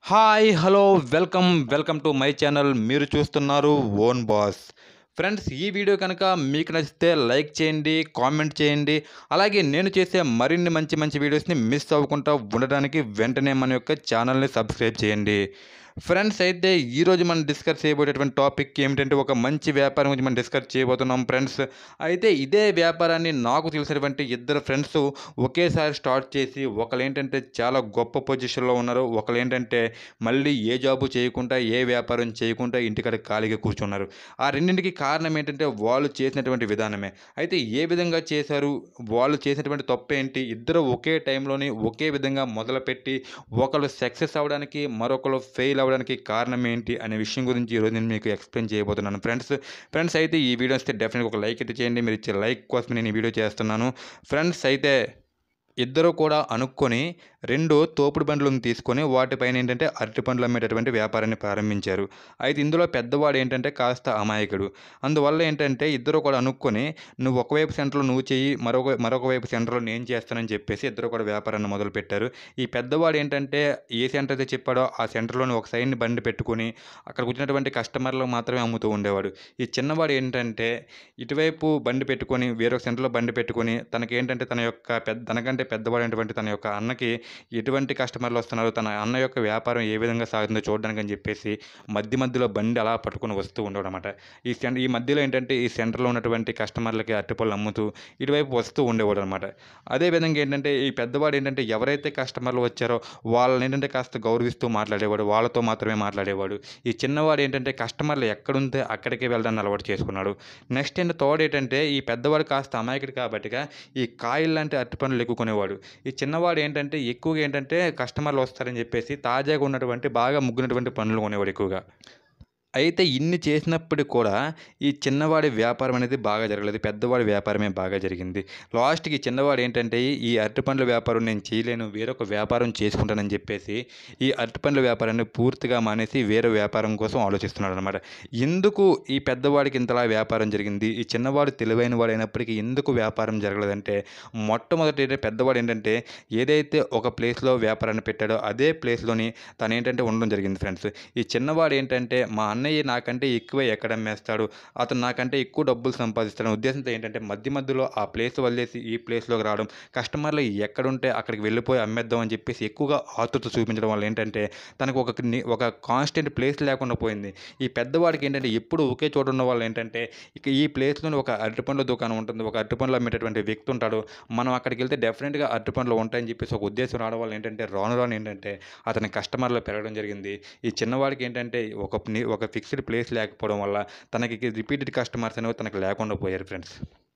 hi hello welcome welcome to my channel మీరు చూస్తున్నారు own boss friends ఈ video కనుక మీకు నచ్చితే లైక్ చేయండి కామెంట్ చేయండి అలాగే నేను చేసే మరిన్ని మంచి మంచి వీడియోస్ని మిస్ అవ్వకుండా ఉండడానికి వెంటనే మన యొక్క ఛానల్ని సబ్స్క్రైబ్ చేయండి ఫ్రెండ్స్ అయితే ఈరోజు మనం డిస్కస్ చేయబోయేటువంటి టాపిక్ ఏమిటంటే ఒక మంచి వ్యాపారం గురించి మనం డిస్కస్ చేయబోతున్నాం ఫ్రెండ్స్ అయితే ఇదే వ్యాపారాన్ని నాకు తెలిసినటువంటి ఇద్దరు ఫ్రెండ్స్ ఒకేసారి స్టార్ట్ చేసి ఒకరు ఏంటంటే చాలా గొప్ప పొజిషన్లో ఉన్నారు ఒకరు ఏంటంటే మళ్ళీ ఏ జాబు చేయకుండా ఏ వ్యాపారం చేయకుండా ఇంటికాడ ఖాళీగా కూర్చున్నారు ఆ రెండింటికి కారణం ఏంటంటే వాళ్ళు చేసినటువంటి విధానమే అయితే ఏ విధంగా చేశారు వాళ్ళు చేసినటువంటి తప్పు ఏంటి ఇద్దరు ఒకే టైంలోని ఒకే విధంగా మొదలుపెట్టి ఒకరు సక్సెస్ అవ్వడానికి మరొకరు ఫెయిల్ అవ్వడానికి కారణం ఏంటి అనే విషయం గురించి ఈరోజు నేను మీకు ఎక్స్ప్లెయిన్ చేయబోతున్నాను ఫ్రెండ్స్ ఫ్రెండ్స్ అయితే ఈ వీడియో వస్తే డెఫినెట్గా ఒక లైక్ అయితే చేయండి మీరు ఇచ్చే లైక్ కోసం నేను ఈ వీడియో చేస్తున్నాను ఫ్రెండ్స్ అయితే ఇద్దరు కూడా అనుకొని రెండు తోపుడు బండ్లను తీసుకొని వాటిపైన ఏంటంటే అరటి పండ్లు అమ్మేటటువంటి వ్యాపారాన్ని ప్రారంభించారు అయితే ఇందులో పెద్దవాడు ఏంటంటే కాస్త అమాయకుడు అందువల్ల ఏంటంటే ఇద్దరు కూడా అనుకొని నువ్వు ఒకవైపు సెంటర్లో నువ్వు చెయ్యి మరొక మరొక వైపు సెంటర్లో నేను చేస్తానని చెప్పేసి ఇద్దరు కూడా వ్యాపారాన్ని మొదలుపెట్టారు ఈ పెద్దవాడు ఏంటంటే ఏ సెంటర్ అయితే చెప్పాడో ఆ సెంటర్లోని ఒక సైడ్ని బండి పెట్టుకొని అక్కడ కూర్చున్నటువంటి కస్టమర్లకు మాత్రమే అమ్ముతూ ఉండేవాడు ఈ చిన్నవాడు ఏంటంటే ఇటువైపు బండి పెట్టుకొని వేరొక సెంటర్లో బండి పెట్టుకొని తనకి ఏంటంటే తన యొక్క పెద్ద తనకంటే పెద్దవాడైనటువంటి తన యొక్క అన్నకి ఎటువంటి కస్టమర్లు వస్తున్నారు తన అన్న యొక్క వ్యాపారం ఏ విధంగా సాగుతుందో చూడడానికి అని చెప్పేసి మధ్య మధ్యలో బండి అలా పట్టుకొని వస్తూ ఉండడం అనమాట ఈ సెంటర్ ఈ మధ్యలో ఏంటంటే ఈ సెంటర్లో ఉన్నటువంటి కస్టమర్లకి అరటిపళ్ళు అమ్ముతూ ఇటువైపు వస్తూ ఉండేవాడు అనమాట అదేవిధంగా ఏంటంటే ఈ పెద్దవాడు ఏంటంటే ఎవరైతే కస్టమర్లు వచ్చారో వాళ్ళని ఏంటంటే కాస్త గౌరవిస్తూ మాట్లాడేవాడు వాళ్ళతో మాత్రమే మాట్లాడేవాడు ఈ చిన్నవాడు ఏంటంటే కస్టమర్లు ఎక్కడుంటే అక్కడికే వెళ్ళడానికి అలవాటు చేసుకున్నాడు నెక్స్ట్ ఏంటి తోడు ఏంటంటే ఈ పెద్దవాడు కాస్త అమాయకుడు కాబట్టిగా ఈ కాయలు లాంటి అరటి పనులు ఎక్కువ కొనేవాడు ఈ చిన్నవాడు ఏంటంటే ఎక్కువగా ఏంటంటే కస్టమర్లు వస్తారని చెప్పేసి తాజాగా ఉన్నటువంటి బాగా ముగ్గినటువంటి పనులు కొనేవాడు ఎక్కువగా అయితే ఇన్ని చేసినప్పటికి కూడా ఈ చిన్నవాడి వ్యాపారం అనేది బాగా జరగలేదు పెద్దవాడి వ్యాపారమే బాగా జరిగింది లాస్ట్కి ఈ చిన్నవాడు ఏంటంటే ఈ అరటిపండ్ల వ్యాపారం నేను చేయలేను వేరొక వ్యాపారం చేసుకుంటానని చెప్పేసి ఈ అరటిపండ్ల వ్యాపారాన్ని పూర్తిగా మానేసి వేరే వ్యాపారం కోసం ఆలోచిస్తున్నాడు అనమాట ఎందుకు ఈ పెద్దవాడికి ఇంతలా వ్యాపారం జరిగింది ఈ చిన్నవాడు తెలివైన వాడు అయినప్పటికీ ఎందుకు వ్యాపారం జరగలేదంటే మొట్టమొదటి ఏంటంటే పెద్దవాడు ఏంటంటే ఏదైతే ఒక ప్లేస్లో వ్యాపారాన్ని పెట్టాడో అదే ప్లేస్లోని తను ఏంటంటే ఉండడం జరిగింది ఫ్రెండ్స్ ఈ చిన్నవాడు ఏంటంటే మా అన్నయ్య నాకంటే ఎక్కువ ఎక్కడ అమ్మేస్తాడు అతను నాకంటే ఎక్కువ డబ్బులు సంపాదిస్తాడు ఉద్దేశంతో ఏంటంటే మధ్య మధ్యలో ఆ ప్లేస్ వదిలేసి ఈ ప్లేస్లోకి రావడం కస్టమర్లు ఎక్కడుంటే అక్కడికి వెళ్ళిపోయి అమ్మేద్దాం అని చెప్పేసి ఎక్కువగా ఆతృత చూపించడం వల్ల ఏంటంటే తనకు ఒక ని- ఒక కాన్స్టెంట్ ప్లేస్ లేకుండా పోయింది ఈ పెద్దవాడికి ఏంటంటే ఎప్పుడు ఒకే చోట ఉన్న వాళ్ళు ఏంటంటే ఇక ఈ ప్లేస్లోనే ఒక అరటిపండ్ల దుకాణం ఉంటుంది ఒక అరటిపండ్లు అమ్మేటటువంటి వ్యక్తి ఉంటాడు మనం అక్కడికి వెళ్తే డెఫినెట్గా అరటిపండ్లు ఉంటాయని చెప్పేసి ఒక ఉద్దేశం రావడం వల్ల ఏంటంటే రాను రాను ఏంటంటే అతని కస్టమర్లు పెరగడం జరిగింది ఈ చిన్నవాడికి ఏంటంటే ఒక ని- ఒక ఫిక్స్డ్ ప్లేస్ లేకపోవడం వల్ల తనకి రిపీటెడ్ కస్టమర్స్ అనేవి తనకు లేకుండా పోయారు ఫ్రెండ్స్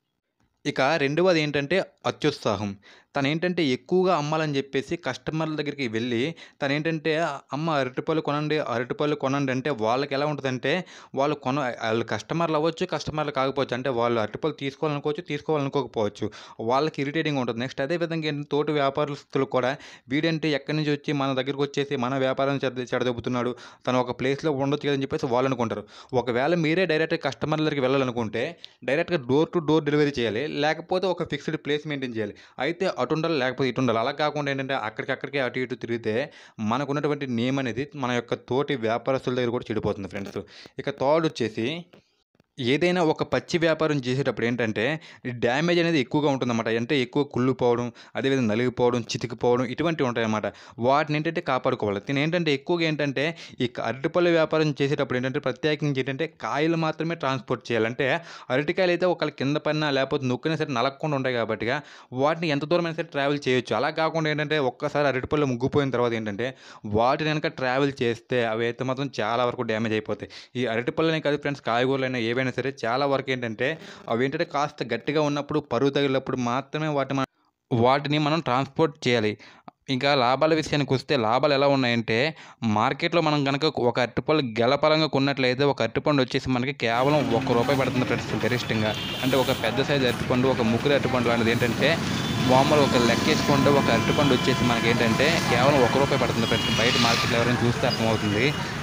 ఇక రెండవది ఏంటంటే అత్యుత్సాహం తను ఏంటంటే ఎక్కువగా అమ్మాలని చెప్పేసి కస్టమర్ల దగ్గరికి వెళ్ళి తను ఏంటంటే అమ్మ అరటిపళ్ళు కొనండి అరటిపళ్ళు కొనండి అంటే వాళ్ళకి ఎలా ఉంటుందంటే వాళ్ళు కొన వాళ్ళు కస్టమర్లు అవ్వచ్చు కస్టమర్లు కాకపోవచ్చు అంటే వాళ్ళు అరటిపళ్ళు తీసుకోవాలనుకోవచ్చు తీసుకోవాలనుకోకపోవచ్చు వాళ్ళకి ఇరిటేటింగ్ ఉంటుంది నెక్స్ట్ అదేవిధంగా ఏంటంటే తోటి వ్యాపారస్తులు కూడా వీడంటే ఎక్కడి నుంచి వచ్చి మన దగ్గరికి వచ్చేసి మన వ్యాపారం చెడ చెడదొబ్బుతున్నాడు తను ఒక ప్లేస్లో ఉండొచ్చు కదని చెప్పేసి వాళ్ళు అనుకుంటారు ఒకవేళ మీరే డైరెక్ట్ కస్టమర్ల దగ్గరికి వెళ్ళాలనుకుంటే డైరెక్ట్గా డోర్ టు డోర్ డెలివరీ చేయాలి లేకపోతే ఒక ఫిక్స్డ్ ప్లేస్ మెయింటైన్ చేయాలి అయితే అటు ఉండాలి లేకపోతే ఇటు ఉండాలి అలా కాకుండా ఏంటంటే అక్కడికక్కడికే అటు ఇటు తిరిగితే మనకు ఉన్నటువంటి నేమ్ అనేది మన యొక్క తోటి వ్యాపారస్తుల దగ్గర కూడా చెడిపోతుంది ఫ్రెండ్స్ ఇక థర్డ్ వచ్చేసి ఏదైనా ఒక పచ్చి వ్యాపారం చేసేటప్పుడు ఏంటంటే డ్యామేజ్ అనేది ఎక్కువగా ఉంటుందన్నమాట అంటే ఎక్కువ కుళ్ళిపోవడం అదేవిధంగా నలిగిపోవడం చితికిపోవడం ఇటువంటివి ఉంటాయన్నమాట వాటిని ఏంటంటే కాపాడుకోవాలి దీని ఏంటంటే ఎక్కువగా ఏంటంటే ఈ అరటిపళ్ళ వ్యాపారం చేసేటప్పుడు ఏంటంటే ప్రత్యేకించి ఏంటంటే కాయలు మాత్రమే ట్రాన్స్పోర్ట్ చేయాలంటే అరటికాయలు అయితే ఒకళ్ళ కింద పడినా లేకపోతే నొక్కినా సరే నలగకుండా ఉంటాయి కాబట్టి వాటిని ఎంత దూరం అయినా సరే ట్రావెల్ చేయొచ్చు అలా కాకుండా ఏంటంటే ఒక్కసారి అరటిపళ్ళు ముగ్గిపోయిన తర్వాత ఏంటంటే వాటిని కనుక ట్రావెల్ చేస్తే అవి అయితే మాత్రం చాలా వరకు డ్యామేజ్ అయిపోతాయి ఈ అరటిపళ్ళనే కాదు ఫ్రెండ్స్ కాయగూరలైనా ఏవైనా సరే చాలా వరకు ఏంటంటే అవి ఏంటంటే కాస్త గట్టిగా ఉన్నప్పుడు పరువు తగిలినప్పుడు మాత్రమే వాటిని మనం వాటిని మనం ట్రాన్స్పోర్ట్ చేయాలి ఇంకా లాభాల విషయానికి వస్తే లాభాలు ఎలా ఉన్నాయంటే మార్కెట్లో మనం కనుక ఒక అరటిపళ్ళు గెలపలంగా కొన్నట్లయితే ఒక అరటిపండు వచ్చేసి మనకి కేవలం ఒక్క రూపాయి పడుతుంది ఫ్రెండ్స్ గరిష్టంగా అంటే ఒక పెద్ద సైజు అరటిపండు ఒక ముగ్గురు అరటిపండు లాంటిది ఏంటంటే మామూలు ఒక లెక్క వేసుకుంటే ఒక అరటిపండు వచ్చేసి మనకి ఏంటంటే కేవలం ఒక రూపాయి పడుతుంది ఫ్రెండ్స్ బయట మార్కెట్లో ఎవరైనా చూస్తే అర్థమవుతుంది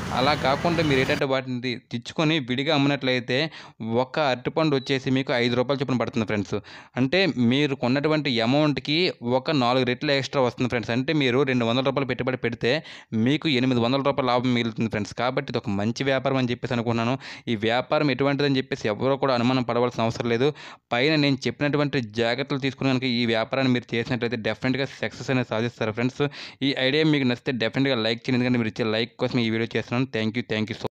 అలా కాకుండా మీరు ఏంటంటే వాటిని తెచ్చుకొని విడిగా అమ్మినట్లయితే ఒక అరటిపండు వచ్చేసి మీకు ఐదు రూపాయలు చొప్పున పడుతుంది ఫ్రెండ్స్ అంటే మీరు కొన్నటువంటి అమౌంట్కి ఒక నాలుగు రెట్లు ఎక్స్ట్రా వస్తుంది ఫ్రెండ్స్ అంటే మీరు రెండు వందల రూపాయలు పెట్టుబడి పెడితే మీకు ఎనిమిది వందల రూపాయల లాభం మిగులుతుంది ఫ్రెండ్స్ కాబట్టి ఇది ఒక మంచి వ్యాపారం అని చెప్పేసి అనుకున్నాను ఈ వ్యాపారం ఎటువంటిదని చెప్పేసి ఎవరో కూడా అనుమానం పడవలసిన అవసరం లేదు పైన నేను చెప్పినటువంటి జాగ్రత్తలు తీసుకుని కనుక ఈ వ్యాపారాన్ని మీరు చేసినట్లయితే డెఫినెట్గా సక్సెస్ అనేది సాధిస్తారు ఫ్రెండ్స్ ఈ ఐడియా మీకు నచ్చితే డెఫినెట్గా లైక్ చేయండి ఎందుకంటే మీరు ఇచ్చే లైక్ కోసం ఈ వీడియో చేస్తున్నాను thank you thank you so